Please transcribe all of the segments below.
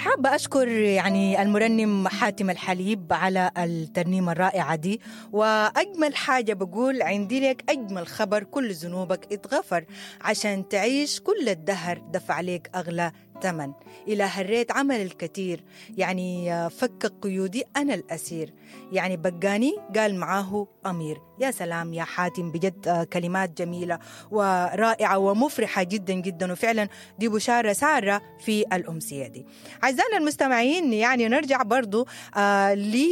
حابة أشكر يعني المرنم حاتم الحليب على الترنيمة الرائعة دي وأجمل حاجة بقول عندي لك أجمل خبر كل ذنوبك اتغفر عشان تعيش كل الدهر دفع لك أغلى ثمن إلى هريت عمل الكثير يعني فك قيودي أنا الأسير يعني بقاني قال معاه أمير يا سلام يا حاتم بجد كلمات جميلة ورائعة ومفرحة جدا جدا وفعلا دي بشارة سارة في الأمسية دي أعزائنا المستمعين يعني نرجع برضو آه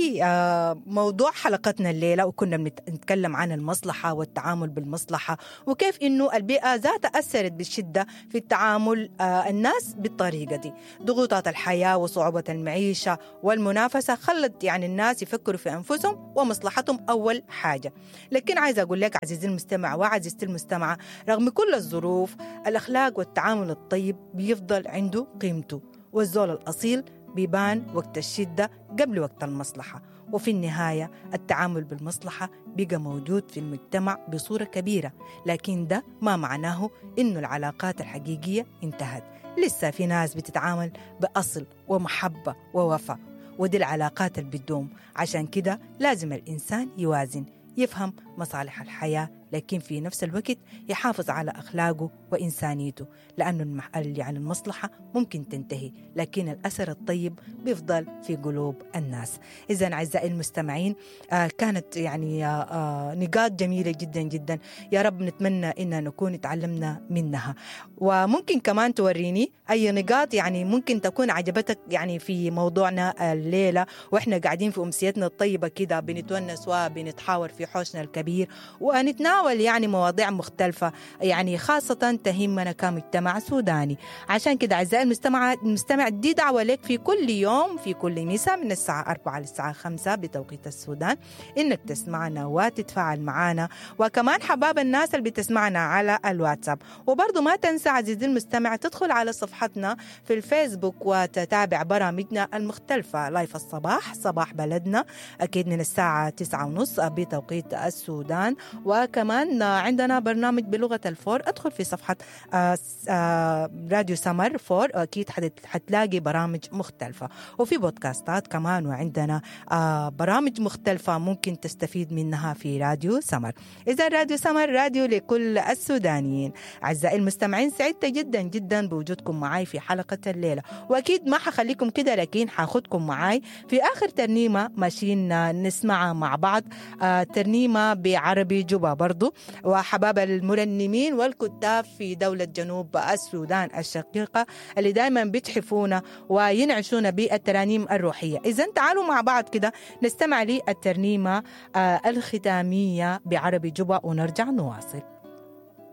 لموضوع حلقتنا الليلة وكنا بنتكلم عن المصلحة والتعامل بالمصلحة وكيف إنه البيئة ذاتها أثرت بشدة في التعامل آه الناس بالطريقة دي ضغوطات الحياة وصعوبة المعيشة والمنافسة خلت يعني الناس يفكروا في أنفسهم ومصلحتهم أول حاجة لكن عايزة أقول لك عزيزي المستمع وعزيزتي المستمعة رغم كل الظروف الأخلاق والتعامل الطيب بيفضل عنده قيمته والزول الأصيل بيبان وقت الشدة قبل وقت المصلحة وفي النهاية التعامل بالمصلحة بقى موجود في المجتمع بصورة كبيرة لكن ده ما معناه إنه العلاقات الحقيقية انتهت لسه في ناس بتتعامل بأصل ومحبة ووفاء ودي العلاقات اللي بتدوم عشان كده لازم الإنسان يوازن يفهم مصالح الحياة لكن في نفس الوقت يحافظ على أخلاقه وإنسانيته لأنه المح... يعني المصلحة ممكن تنتهي لكن الأثر الطيب بيفضل في قلوب الناس إذا أعزائي المستمعين آه كانت يعني آه آه نقاط جميلة جدا جدا يا رب نتمنى إن نكون تعلمنا منها وممكن كمان توريني أي نقاط يعني ممكن تكون عجبتك يعني في موضوعنا الليلة وإحنا قاعدين في أمسيتنا الطيبة كده بنتونس وبنتحاور في حوشنا الكبير ونتناول يعني مواضيع مختلفة يعني خاصة تهمنا كمجتمع سوداني عشان كده أعزائي المستمع المستمع دي دعوة لك في كل يوم في كل مساء من الساعة 4 للساعة 5 بتوقيت السودان إنك تسمعنا وتتفاعل معنا وكمان حباب الناس اللي بتسمعنا على الواتساب وبرضه ما تنسى عزيزي المستمع تدخل على صفحتنا في الفيسبوك وتتابع برامجنا المختلفة لايف الصباح صباح بلدنا أكيد من الساعة 9 ونص بتوقيت السودان وكمان عندنا برنامج بلغة الفور ادخل في صفحة آآ آآ راديو سمر فور أكيد حتلاقي برامج مختلفة وفي بودكاستات كمان وعندنا برامج مختلفة ممكن تستفيد منها في راديو سمر إذا راديو سمر راديو لكل السودانيين أعزائي المستمعين سعدت جدا جدا بوجودكم معي في حلقة الليلة وأكيد ما حخليكم كده لكن حاخدكم معي في آخر ترنيمة ماشيين نسمعها مع بعض ترنيمة بعربي جوبا برضو وحباب المرنمين والكتاب في دولة جنوب السودان الشقيقة اللي دائما بيتحفونا وينعشونا بالترانيم الروحية إذا تعالوا مع بعض كده نستمع للترنيمة الختامية بعربي جوبا ونرجع نواصل